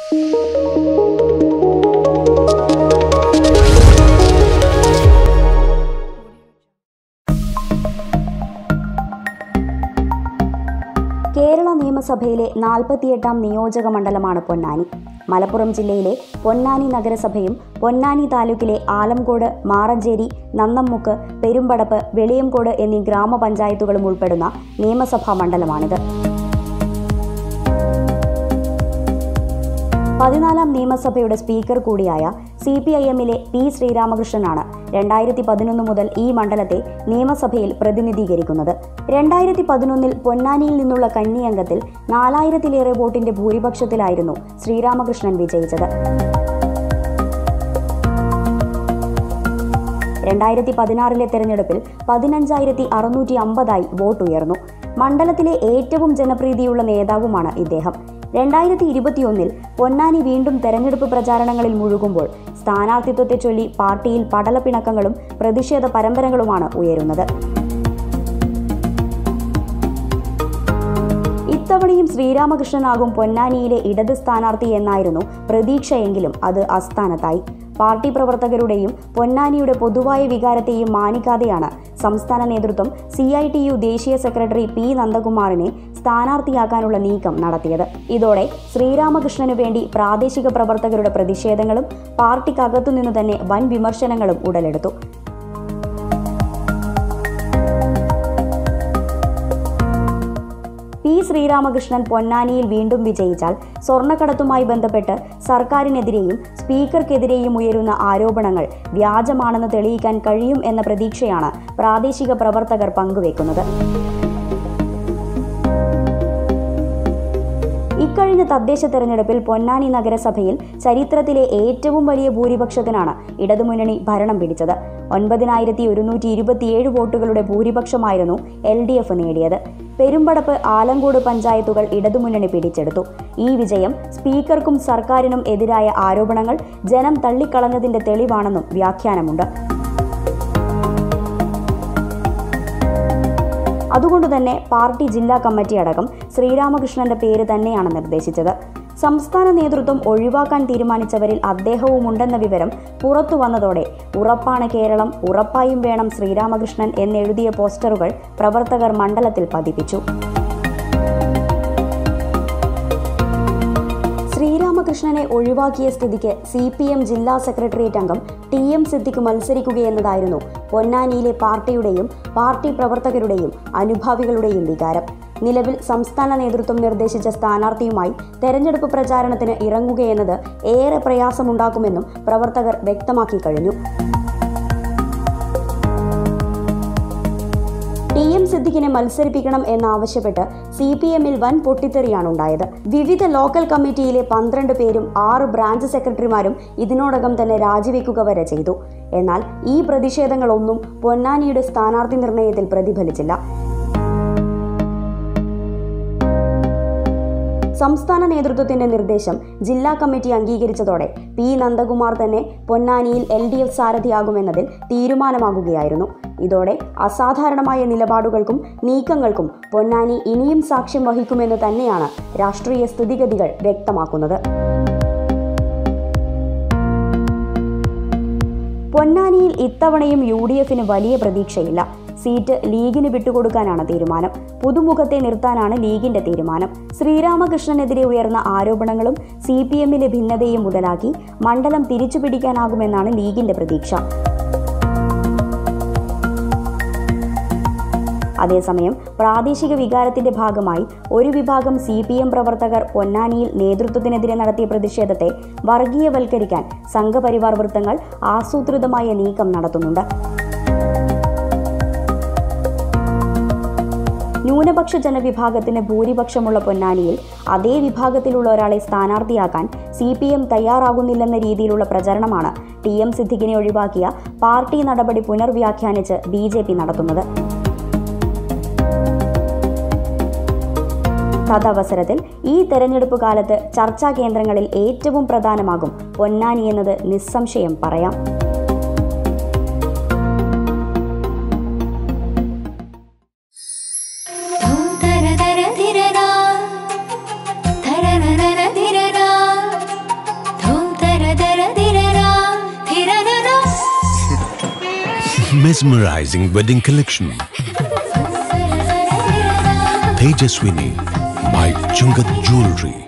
കേരള നിയമസഭയിലെ നാൽപ്പത്തിയെട്ടാം നിയോജക മണ്ഡലമാണ് പൊന്നാനി മലപ്പുറം ജില്ലയിലെ പൊന്നാനി നഗരസഭയും പൊന്നാനി താലൂക്കിലെ ആലംകോട് മാറഞ്ചേരി നന്നമ്മുക്ക് പെരുമ്പടപ്പ് വെളിയംകോട് എന്നീ ഗ്രാമപഞ്ചായത്തുകളും ഉൾപ്പെടുന്ന നിയമസഭാ മണ്ഡലമാണിത് പതിനാലാം നിയമസഭയുടെ സ്പീക്കർ കൂടിയായ സി പി ഐ എമ്മിലെ പി ശ്രീരാമകൃഷ്ണനാണ് രണ്ടായിരത്തി പതിനൊന്ന് മുതൽ ഈ മണ്ഡലത്തെ നിയമസഭയിൽ പ്രതിനിധീകരിക്കുന്നത് രണ്ടായിരത്തി പതിനൊന്നിൽ പൊന്നാനിയിൽ നിന്നുള്ള കന്നിയംഗത്തിൽ നാലായിരത്തിലേറെ വോട്ടിന്റെ ഭൂരിപക്ഷത്തിലായിരുന്നു ശ്രീരാമകൃഷ്ണൻ വിജയിച്ചത് രണ്ടായിരത്തി പതിനാറിലെ തെരഞ്ഞെടുപ്പിൽ പതിനഞ്ചായിരത്തി അറുന്നൂറ്റി അമ്പതായി വോട്ടുയർന്നു മണ്ഡലത്തിലെ ഏറ്റവും ജനപ്രീതിയുള്ള നേതാവുമാണ് ഇദ്ദേഹം രണ്ടായിരത്തി ഇരുപത്തിയൊന്നിൽ പൊന്നാനി വീണ്ടും തെരഞ്ഞെടുപ്പ് പ്രചാരണങ്ങളിൽ മുഴുകുമ്പോൾ സ്ഥാനാർത്ഥിത്വത്തെ ചൊല്ലി പാർട്ടിയിൽ പടലപ്പിണക്കങ്ങളും പ്രതിഷേധ പരമ്പരകളുമാണ് ഉയരുന്നത് ഇത്തവണയും ശ്രീരാമകൃഷ്ണനാകും പൊന്നാനിയിലെ ഇടത് സ്ഥാനാർത്ഥി എന്നായിരുന്നു പ്രതീക്ഷയെങ്കിലും അത് അസ്ഥാനത്തായി പാർട്ടി പ്രവർത്തകരുടെയും പൊന്നാനിയുടെ പൊതുവായ വികാരത്തെയും മാനിക്കാതെയാണ് സംസ്ഥാന നേതൃത്വം സി ഐ ടി യു ദേശീയ സെക്രട്ടറി പി നന്ദകുമാറിനെ സ്ഥാനാർത്ഥിയാക്കാനുള്ള നീക്കം നടത്തിയത് ഇതോടെ ശ്രീരാമകൃഷ്ണനു വേണ്ടി പ്രാദേശിക പ്രവർത്തകരുടെ പ്രതിഷേധങ്ങളും പാർട്ടിക്കകത്തുനിന്നു തന്നെ വൻ വിമർശനങ്ങളും ഉടലെടുത്തു പി ശ്രീരാമകൃഷ്ണൻ പൊന്നാനിയിൽ വീണ്ടും വിജയിച്ചാൽ സ്വർണ്ണക്കടത്തുമായി ബന്ധപ്പെട്ട് സർക്കാരിനെതിരെയും സ്പീക്കർക്കെതിരെയും ഉയരുന്ന ആരോപണങ്ങൾ വ്യാജമാണെന്ന് തെളിയിക്കാൻ കഴിയും എന്ന പ്രതീക്ഷയാണ് പ്രാദേശിക പ്രവർത്തകർ പങ്കുവെക്കുന്നത് ഇക്കഴിഞ്ഞ തദ്ദേശ തെരഞ്ഞെടുപ്പിൽ പൊന്നാനി നഗരസഭയിൽ ചരിത്രത്തിലെ ഏറ്റവും വലിയ ഭൂരിപക്ഷത്തിനാണ് ഇടതുമുന്നണി ഭരണം പിടിച്ചത് ഒൻപതിനായിരത്തി ഒരുന്നൂറ്റി ഇരുപത്തിയേഴ് വോട്ടുകളുടെ ഭൂരിപക്ഷമായിരുന്നു എൽ ഡി എഫ് നേടിയത് പെരുമ്പടപ്പ് ആലങ്കോട് പഞ്ചായത്തുകൾ ഇടതുമുന്നണി പിടിച്ചെടുത്തു ഈ വിജയം സ്പീക്കർക്കും സർക്കാരിനും എതിരായ ആരോപണങ്ങൾ ജനം തള്ളിക്കളഞ്ഞതിന്റെ തെളിവാണെന്നും വ്യാഖ്യാനമുണ്ട് അതുകൊണ്ടുതന്നെ പാർട്ടി ജില്ലാ കമ്മിറ്റി അടക്കം ശ്രീരാമകൃഷ്ണന്റെ പേര് തന്നെയാണ് നിർദ്ദേശിച്ചത് സംസ്ഥാന നേതൃത്വം ഒഴിവാക്കാൻ തീരുമാനിച്ചവരിൽ അദ്ദേഹവും ഉണ്ടെന്ന വിവരം പുറത്തു വന്നതോടെ ഉറപ്പാണ് കേരളം ഉറപ്പായും വേണം ശ്രീരാമകൃഷ്ണൻ എന്നെഴുതിയ പോസ്റ്ററുകൾ പ്രവർത്തകർ മണ്ഡലത്തിൽ പതിപ്പിച്ചു ശ്രീരാമകൃഷ്ണനെ ഒഴിവാക്കിയ സ്ഥിതിക്ക് സി പി എം ജില്ലാ സെക്രട്ടേറിയറ്റ് അംഗം ടി എം സിദ്ദിഖ് മത്സരിക്കുകയെന്നതായിരുന്നു പൊന്നാനിയിലെ പാർട്ടിയുടെയും പാർട്ടി പ്രവർത്തകരുടെയും അനുഭാവികളുടെയും വികാരം നിലവിൽ സംസ്ഥാന നേതൃത്വം നിർദ്ദേശിച്ച സ്ഥാനാർത്ഥിയുമായി തെരഞ്ഞെടുപ്പ് പ്രചാരണത്തിന് ഇറങ്ങുകയെന്നത് ഏറെ പ്രയാസമുണ്ടാക്കുമെന്നും പ്രവർത്തകർ വ്യക്തമാക്കി കഴിഞ്ഞു ടി എം സിദ്ദിഖിനെ മത്സരിപ്പിക്കണം എന്നാവശ്യപ്പെട്ട് സി പി എമ്മിൽ വൻ പൊട്ടിത്തെറിയാണ് ഉണ്ടായത് വിവിധ ലോക്കൽ കമ്മിറ്റിയിലെ പന്ത്രണ്ട് പേരും ആറ് ബ്രാഞ്ച് സെക്രട്ടറിമാരും ഇതിനോടകം തന്നെ രാജിവെക്കുക വരെ ചെയ്തു എന്നാൽ ഈ പ്രതിഷേധങ്ങളൊന്നും പൊന്നാനിയുടെ സ്ഥാനാർത്ഥി നിർണയത്തിൽ പ്രതിഫലിച്ചില്ല സംസ്ഥാന നേതൃത്വത്തിന്റെ നിർദ്ദേശം ജില്ലാ കമ്മിറ്റി അംഗീകരിച്ചതോടെ പി നന്ദകുമാർ തന്നെ പൊന്നാനിയിൽ എൽ ഡി എഫ് സാരഥിയാകുമെന്നതിൽ തീരുമാനമാകുകയായിരുന്നു ഇതോടെ അസാധാരണമായ നിലപാടുകൾക്കും നീക്കങ്ങൾക്കും പൊന്നാനി ഇനിയും സാക്ഷ്യം വഹിക്കുമെന്ന് തന്നെയാണ് രാഷ്ട്രീയ സ്ഥിതിഗതികൾ വ്യക്തമാക്കുന്നത് പൊന്നാനിയിൽ ഇത്തവണയും യു ഡി എഫിന് വലിയ പ്രതീക്ഷയില്ല സീറ്റ് ലീഗിന് വിട്ടുകൊടുക്കാനാണ് തീരുമാനം പുതുമുഖത്തെ നിർത്താനാണ് ലീഗിന്റെ തീരുമാനം ശ്രീരാമകൃഷ്ണനെതിരെ ഉയർന്ന ആരോപണങ്ങളും സി പി എമ്മിലെ ഭിന്നതയും മുതലാക്കി മണ്ഡലം തിരിച്ചുപിടിക്കാനാകുമെന്നാണ് ലീഗിന്റെ പ്രതീക്ഷ അതേസമയം പ്രാദേശിക വികാരത്തിന്റെ ഭാഗമായി ഒരു വിഭാഗം സി പി എം പ്രവർത്തകർ പൊന്നാനിയിൽ നേതൃത്വത്തിനെതിരെ നടത്തിയ പ്രതിഷേധത്തെ വർഗീയവൽക്കരിക്കാൻ സംഘപരിവാർ വൃത്തങ്ങൾ ആസൂത്രിതമായ നീക്കം നടത്തുന്നുണ്ട് ന്യൂനപക്ഷ ജനവിഭാഗത്തിന് ഭൂരിപക്ഷമുള്ള പൊന്നാനിയിൽ അതേ വിഭാഗത്തിലുള്ള ഒരാളെ സ്ഥാനാർത്ഥിയാക്കാൻ സി പി എം തയ്യാറാകുന്നില്ലെന്ന രീതിയിലുള്ള പ്രചരണമാണ് ടി എം സിദ്ദിഖിനെ ഒഴിവാക്കിയ പാർട്ടി നടപടി പുനർവ്യാഖ്യാനിച്ച് ബി ജെ പി നടത്തുന്നത് തദവസരത്തിൽ ഈ തെരഞ്ഞെടുപ്പ് കാലത്ത് ചർച്ചാ കേന്ദ്രങ്ങളിൽ ഏറ്റവും പ്രധാനമാകും പൊന്നാനി എന്നത് നിസ്സംശയം പറയാം ധൂം തര തര ധിരരാ ധരരരര ധിരരാ mesmerizing wedding collection. Tejaswini by Chungat Jewelry.